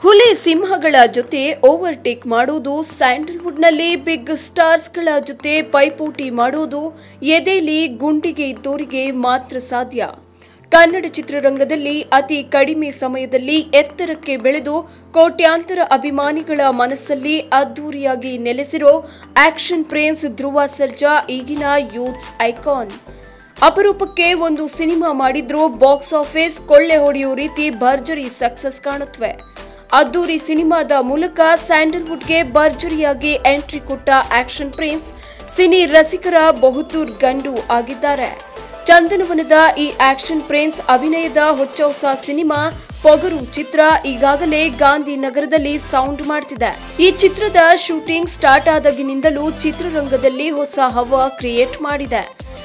ಹುಲಿ ಸಿಂಹಗಳ ಜೊತೆ ಓವರ್ಟೇಕ್ ಮಾಡುವುದು ಸ್ಯಾಂಡಲ್ವುಡ್ನಲ್ಲಿ ಬಿಗ್ ಸ್ಟಾರ್ಸ್ಗಳ ಜೊತೆ ಪೈಪೋಟಿ ಮಾಡುವುದು ಎದೆಲಿ ಗುಂಡಿಗೆ ಇದ್ದೋರಿಗೆ ಮಾತ್ರ ಸಾಧ್ಯ ಕನ್ನಡ ಚಿತ್ರರಂಗದಲ್ಲಿ ಅತಿ ಕಡಿಮೆ ಸಮಯದಲ್ಲಿ ಎತ್ತರಕ್ಕೆ ಬೆಳೆದು ಕೋಟ್ಯಾಂತರ ಅಭಿಮಾನಿಗಳ ಮನಸ್ಸಲ್ಲಿ ಅದ್ದೂರಿಯಾಗಿ ನೆಲೆಸಿರೋ ಆಕ್ಷನ್ ಪ್ರೇನ್ಸ್ ಧ್ರುವ ಸರ್ಜಾ ಈಗಿನ ಯೂತ್ಸ್ ಐಕಾನ್ ಅಪರೂಪಕ್ಕೆ ಒಂದು ಸಿನಿಮಾ ಮಾಡಿದ್ರೂ ಬಾಕ್ಸ್ ಆಫೀಸ್ ಕೊಳ್ಳೆ ಹೊಡೆಯೋ ರೀತಿ ಭರ್ಜರಿ ಸಕ್ಸಸ್ ಕಾಣುತ್ತವೆ ಅದ್ದೂರಿ ಸಿನಿಮಾದ ಮೂಲಕ ಸ್ಯಾಂಡಲ್ವುಡ್ಗೆ ಭರ್ಜರಿಯಾಗಿ ಎಂಟ್ರಿ ಕೊಟ್ಟ ಆಕ್ಷನ್ ಪ್ರಿನ್ಸ್ ಸಿನಿ ರಸಿಕರ ಬಹುತೂರ್ ಗಂಡು ಆಗಿದ್ದಾರೆ ಚಂದನವನದ ಈ ಆಕ್ಷನ್ ಪ್ರಿನ್ಸ್ ಅಭಿನಯದ ಹೊಚ್ಚ ಹೊಸ ಸಿನಿಮಾ ಪೊಗರು ಚಿತ್ರ ಈಗಾಗಲೇ ಗಾಂಧಿನಗರದಲ್ಲಿ ಸೌಂಡ್ ಮಾಡ್ತಿದೆ ಈ ಚಿತ್ರದ ಶೂಟಿಂಗ್ ಸ್ಟಾರ್ಟ್ ಆದಾಗಿನಿಂದಲೂ ಚಿತ್ರರಂಗದಲ್ಲಿ ಹೊಸ ಹವಾ ಕ್ರಿಯೇಟ್ ಮಾಡಿದೆ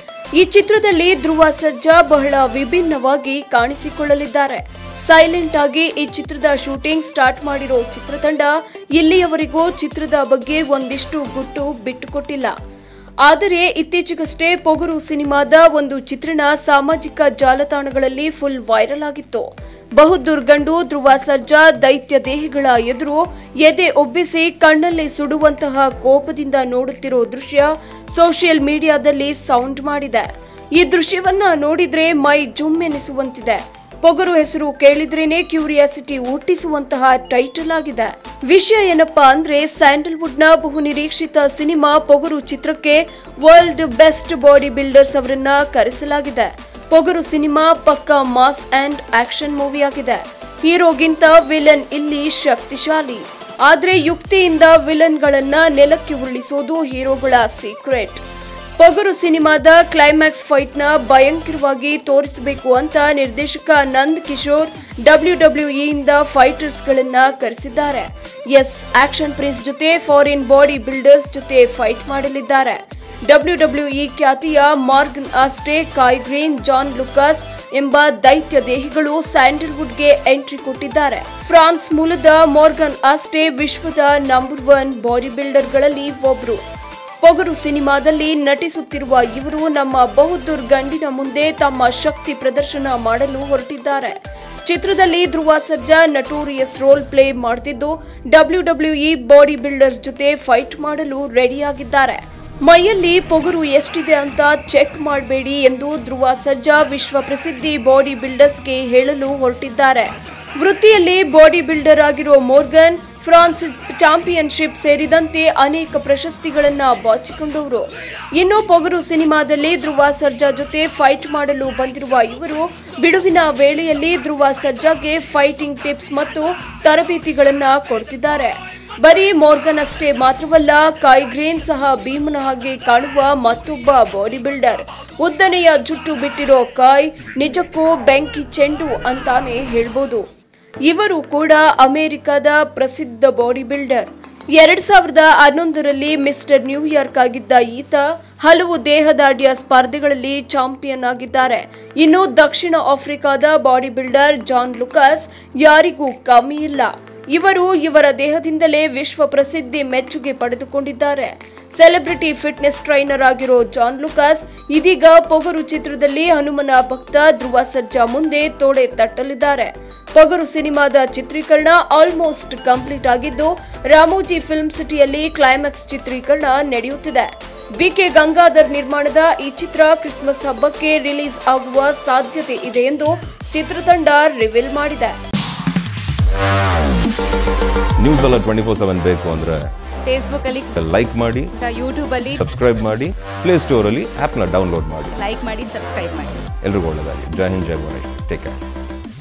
ಈ ಚಿತ್ರದಲ್ಲಿ ಧ್ರುವ ಸರ್ಜಾ ಬಹಳ ವಿಭಿನ್ನವಾಗಿ ಕಾಣಿಸಿಕೊಳ್ಳಲಿದ್ದಾರೆ ಸೈಲೆಂಟ್ ಆಗಿ ಈ ಚಿತ್ರದ ಶೂಟಿಂಗ್ ಸ್ಟಾರ್ಟ್ ಮಾಡಿರೋ ಚಿತ್ರತಂಡ ಇಲ್ಲಿಯವರೆಗೂ ಚಿತ್ರದ ಬಗ್ಗೆ ಒಂದಿಷ್ಟು ಗುಟ್ಟು ಬಿಟ್ಟುಕೊಟ್ಟಿಲ್ಲ ಆದರೆ ಇತ್ತೀಚೆಗಷ್ಟೇ ಪೊಗರು ಸಿನಿಮಾದ ಒಂದು ಚಿತ್ರಣ ಸಾಮಾಜಿಕ ಜಾಲತಾಣಗಳಲ್ಲಿ ಫುಲ್ ವೈರಲ್ ಆಗಿತ್ತು ಬಹುದುರ್ಗಂಡು ಧ್ರುವ ಸರ್ಜಾ ದೈತ್ಯ ದೇಹಿಗಳ ಎದುರು ಎದೆ ಒಬ್ಬಿಸಿ ಕಣ್ಣಲ್ಲಿ ಸುಡುವಂತಹ ಕೋಪದಿಂದ ನೋಡುತ್ತಿರೋ ದೃಶ್ಯ ಸೋಷಿಯಲ್ ಮೀಡಿಯಾದಲ್ಲಿ ಸೌಂಡ್ ಮಾಡಿದೆ ಈ ದೃಶ್ಯವನ್ನ ನೋಡಿದ್ರೆ ಮೈ ಜುಮ್ ಎನಿಸುವಂತಿದೆ ಪೊಗರು ಹೆಸರು ಕೇಳಿದ್ರೇನೆ ಕ್ಯೂರಿಯಾಸಿಟಿ ಹುಟ್ಟಿಸುವಂತಹ ಟೈಟಲ್ ಆಗಿದೆ ವಿಷಯ ಏನಪ್ಪಾ ಅಂದ್ರೆ ಸ್ಯಾಂಡಲ್ವುಡ್ ನ ಬಹು ನಿರೀಕ್ಷಿತ ಸಿನಿಮಾ ಪೊಗರು ಚಿತ್ರಕ್ಕೆ ವರ್ಲ್ಡ್ ಬೆಸ್ಟ್ ಬಾಡಿ ಬಿಲ್ಡರ್ಸ್ ಅವರನ್ನ ಕರೆಸಲಾಗಿದೆ ಪೊಗರು ಸಿನಿಮಾ ಪಕ್ಕಾ ಮಾಸ್ ಅಂಡ್ ಆಕ್ಷನ್ ಮೂವಿ ಆಗಿದೆ ಹೀರೋಗಿಂತ ವಿಲನ್ ಇಲ್ಲಿ ಶಕ್ತಿಶಾಲಿ ಆದ್ರೆ ಯುಕ್ತಿಯಿಂದ ವಿಲನ್ಗಳನ್ನ ನೆಲಕ್ಕೆ ಉರುಳಿಸೋದು ಹೀರೋಗಳ ಸೀಕ್ರೆಟ್ ಪೊಗರು ಸಿನಿಮಾದ ಕ್ಲೈಮ್ಯಾಕ್ಸ್ ಫೈಟ್ ನ ಭಯಂಕರವಾಗಿ ತೋರಿಸಬೇಕು ಅಂತ ನಿರ್ದೇಶಕ ನಂದ್ ಕಿಶೋರ್ ಡಬ್ಲ್ಯೂ ಡಬ್ಲ್ಯೂ ಇಂದ ಫೈಟರ್ಸ್ ಗಳನ್ನ ಕರೆಸಿದ್ದಾರೆ ಎಸ್ ಆಕ್ಷನ್ ಪ್ರಿನ್ಸ್ ಜೊತೆ ಫಾರಿನ್ ಬಾಡಿ ಬಿಲ್ಡರ್ಸ್ ಜೊತೆ ಫೈಟ್ ಮಾಡಲಿದ್ದಾರೆ ಡಬ್ಲ್ಯೂ ಡಬ್ಲ್ಯೂ ಇ ಖ್ಯಾತಿಯ Morgan Aste Kai Greene John Lucas ಎಂಬ ದೈತ್ಯ ದೇಹಿಗಳು ಸ್ಯಾಂಡಲ್ವುಡ್ಗೆ ಎಂಟ್ರಿ ಕೊಟ್ಟಿದ್ದಾರೆ ಫ್ರಾನ್ಸ್ ಮೂಲದ ಮಾರ್ಗನ್ ಆಸ್ಟೆ ವಿಶ್ವದ ನಂಬರ್ ಒನ್ ಬಾಡಿ ಬಿಲ್ಡರ್ಗಳಲ್ಲಿ ಒಬ್ರು ಪೊಗರು ಸಿನಿಮಾದಲ್ಲಿ ನಟಿಸುತ್ತಿರುವ ಇವರು ನಮ್ಮ ಬಹುದೂರ್ ಗಂಡಿನ ಮುಂದೆ ತಮ್ಮ ಶಕ್ತಿ ಪ್ರದರ್ಶನ ಮಾಡಲು ಹೊರಟಿದ್ದಾರೆ ಚಿತ್ರದಲ್ಲಿ Dhruva Sarja notorious role play ಮಾಡ್ತಿದ್ದು W W E body builders ಜೊತೆ ಫೈಟ್ ಮಾಡಲು ರೆಡಿಯಾಗಿದ್ದಾರೆ ಮೈಯಲ್ಲಿ ಪೊಗರು ಎಷ್ಟಿದೆ ಅಂತ ಚೆಕ್ ಮಾಡಬೇಡಿ ಎಂದು ಧ್ರುವ ಸರ್ಜಾ ವಿಶ್ವ ಪ್ರಸಿದ್ಧಿ ಬಾಡಿ ಬಿಲ್ಡರ್ಸ್ಗೆ ಹೇಳಲು ಹೊರಟಿದ್ದಾರೆ ವೃತ್ತಿಯಲ್ಲಿ ಬಾಡಿ ಬಿಲ್ಡರ್ ಆಗಿರೋ ಮೋರ್ಗನ್ ಫ್ರಾನ್ಸ್ ಚಾಂಪಿಯನ್ಶಿಪ್ ಸೇರಿದಂತೆ ಅನೇಕ ಪ್ರಶಸ್ತಿಗಳನ್ನ ಬಾಚಿಕೊಂಡವರು ಇನ್ನು ಪೊಗರು ಸಿನಿಮಾದಲ್ಲಿ ಧ್ರುವ ಸರ್ಜಾ ಜೊತೆ ಫೈಟ್ ಮಾಡಲು ಬಂದಿರುವ ಇವರು ಬಿಡುವಿನ ವೇಳೆಯಲ್ಲಿ ಧ್ರುವ ಸರ್ಜಾಗೆ ಫೈಟಿಂಗ್ ಟಿಪ್ಸ್ ಮತ್ತು ತರಬೇತಿಗಳನ್ನ ಕೊಡ್ತಿದ್ದಾರೆ ಬರೀ ಮೋರ್ಗನ್ ಅಷ್ಟೇ ಮಾತ್ರವಲ್ಲ ಕಾಯ್ಗ್ರೇನ್ ಸಹ ಭೀಮನ ಹಾಗೆ ಕಾಣುವ ಮತ್ತೊಬ್ಬ ಬಾಡಿ ಬಿಲ್ಡರ್ ಉದ್ದನೆಯ ಜುಟ್ಟು ಬಿಟ್ಟಿರೋ ಕಾಯ್ ನಿಜಕ್ಕೂ ಬೆಂಕಿ ಚೆಂಡು ಅಂತಾನೆ ಹೇಳ್ಬೋದು ಇವರು ಕೂಡ ಅಮೆರಿಕದ ಪ್ರಸಿದ್ಧ ಬಾಡಿ ಬಿಲ್ಡರ್ ಎರಡ್ ಸಾವಿರದ ಹನ್ನೊಂದರಲ್ಲಿ ಮಿಸ್ಟರ್ ನ್ಯೂಯಾರ್ಕ್ ಆಗಿದ್ದ ಈತ ಹಲವು ದೇಹದಾಢ್ಯ ಸ್ಪರ್ಧೆಗಳಲ್ಲಿ ಚಾಂಪಿಯನ್ ಆಗಿದ್ದಾರೆ ಇನ್ನು ದಕ್ಷಿಣ ಆಫ್ರಿಕಾದ ಬಾಡಿ ಬಿಲ್ಡರ್ ಜಾನ್ ಲುಕಾಸ್ ಯಾರಿಗೂ ಕಮ್ಮಿ ಇಲ್ಲ ಇವರು ಇವರ ದೇಹದಿಂದಲೇ ವಿಶ್ವ ಪ್ರಸಿದ್ಧಿ ಮೆಚ್ಚುಗೆ ಪಡೆದುಕೊಂಡಿದ್ದಾರೆ ಸೆಲೆಬ್ರಿಟಿ ಫಿಟ್ನೆಸ್ ಟ್ರೈನರ್ ಆಗಿರೋ ಜಾನ್ ಲುಕಾಸ್ ಇದೀಗ ಪೊಗರು ಚಿತ್ರದಲ್ಲಿ ಹನುಮನ ಭಕ್ತ ಧ್ರುವ ಸರ್ಜಾ ಮುಂದೆ ತೋಡೆ ತಟ್ಟಲಿದ್ದಾರೆ ಪೊಗರು ಸಿನಿಮಾದ ಚಿತ್ರೀಕರಣ ಆಲ್ಮೋಸ್ಟ್ ಕಂಪ್ಲೀಟ್ ಆಗಿದ್ದು ರಾಮೋಜಿ ಫಿಲ್ಮ್ ಸಿಟಿಯಲ್ಲಿ ಕ್ಲೈಮ್ಯಾಕ್ಸ್ ಚಿತ್ರೀಕರಣ ನಡೆಯುತ್ತಿದೆ ಬಿಕೆ ಗಂಗಾಧರ್ ನಿರ್ಮಾಣದ ಈ ಚಿತ್ರ ಕ್ರಿಸ್ಮಸ್ ಹಬ್ಬಕ್ಕೆ ರಿಲೀಸ್ ಆಗುವ ಸಾಧ್ಯತೆ ಇದೆ ಎಂದು ಚಿತ್ರತಂಡ ರಿವೀಲ್ ಮಾಡಿದೆ ನ್ಯೂಸ್ ಎಲ್ಲ ಟ್ವೆಂಟಿ ಫೋರ್ ಸೆವೆನ್ ಬೇಕು ಅಂದರೆ ಫೇಸ್ಬುಕ್ ಅಲ್ಲಿ ಲೈಕ್ ಮಾಡಿ ಯೂಟ್ಯೂಬ್ ಅಲ್ಲಿ ಸಬ್ಸ್ಕ್ರೈಬ್ ಮಾಡಿ ಪ್ಲೇಸ್ಟೋರಲ್ಲಿ ಆ್ಯಪ್ನ ಡೌನ್ಲೋಡ್ ಮಾಡಿ ಲೈಕ್ ಮಾಡಿ ಸಬ್ಸ್ಕ್ರೈಬ್ ಮಾಡಿ ಎಲ್ರಿಗೂ ಒಳ್ಳೆಯದಾಗಿ ಜೈ ಹಿಂದ್ ಜೈ ಗಣೇಶ್ ಟೇಕ್ ಕೇರ್